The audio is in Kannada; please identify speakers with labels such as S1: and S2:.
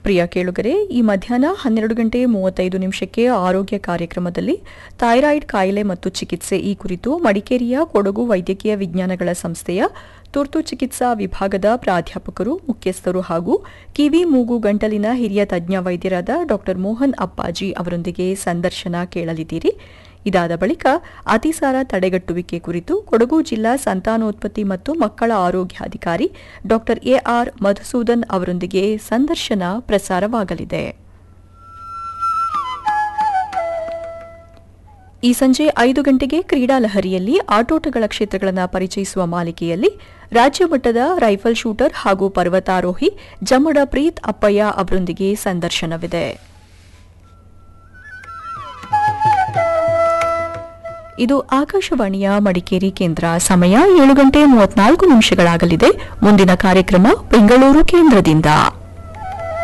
S1: ಪ್ರಿಯ ಕೇಳುಗರೆ ಈ ಮಧ್ಯಾಹ್ನ ಹನ್ನೆರಡು ಗಂಟೆ ಮೂವತ್ತೈದು ನಿಮಿಷಕ್ಕೆ ಆರೋಗ್ಯ ಕಾರ್ಯಕ್ರಮದಲ್ಲಿ ಥೈರಾಯ್ಡ್ ಕಾಯಿಲೆ ಮತ್ತು ಚಿಕಿತ್ಸೆ ಈ ಕುರಿತು ಮಡಿಕೇರಿಯ ಕೊಡಗು ವೈದ್ಯಕೀಯ ವಿಜ್ಞಾನಗಳ ಸಂಸ್ಥೆಯ ತುರ್ತು ಚಿಕಿತ್ಸಾ ವಿಭಾಗದ ಪ್ರಾಧ್ಯಾಪಕರು ಮುಖ್ಯಸ್ಥರು ಹಾಗೂ ಕಿವಿ ಮೂಗು ಗಂಟಲಿನ ಹಿರಿಯ ತಜ್ಞ ವೈದ್ಯರಾದ ಡಾ ಮೋಹನ್ ಅಪ್ಪಾಜಿ ಅವರೊಂದಿಗೆ ಸಂದರ್ಶನ ಕೇಳಲಿದ್ದೀರಿ ಇದಾದ ಬಳಿಕ ಅತಿಸಾರ ತಡೆಗಟ್ಟುವಿಕೆ ಕುರಿತು ಕೊಡಗು ಜಿಲ್ಲಾ ಸಂತಾನೋತ್ಪತ್ತಿ ಮತ್ತು ಮಕ್ಕಳ ಆರೋಗ್ಯಾಧಿಕಾರಿ ಡಾ ಎಆರ್ ಮಧುಸೂದನ್ ಅವರೊಂದಿಗೆ ಸಂದರ್ಶನ ಪ್ರಸಾರವಾಗಲಿದೆ ಈ ಸಂಜೆ ಐದು ಗಂಟೆಗೆ ಕ್ರೀಡಾ ಲಹರಿಯಲ್ಲಿ ಆಟೋಟಗಳ ಕ್ಷೇತ್ರಗಳನ್ನು ಪರಿಚಯಿಸುವ ಮಾಲಿಕೆಯಲ್ಲಿ ರಾಜ್ಯ ಮಟ್ಟದ ರೈಫಲ್ ಶೂಟರ್ ಹಾಗೂ ಪರ್ವತಾರೋಹಿ ಜಮ್ಮಡ ಪ್ರೀತ್ ಅಪ್ಪಯ್ಯ ಅವರೊಂದಿಗೆ ಸಂದರ್ಶನವಿದೆ ಇದು ಆಕಾಶವಾಣಿಯ ಮಡಿಕೇರಿ ಕೇಂದ್ರ ಸಮಯ ಏಳು ಗಂಟೆ ಮೂವತ್ನಾಲ್ಕು ನಿಮಿಷಗಳಾಗಲಿದೆ ಮುಂದಿನ ಕಾರ್ಯಕ್ರಮ ಬೆಂಗಳೂರು ಕೇಂದ್ರದಿಂದ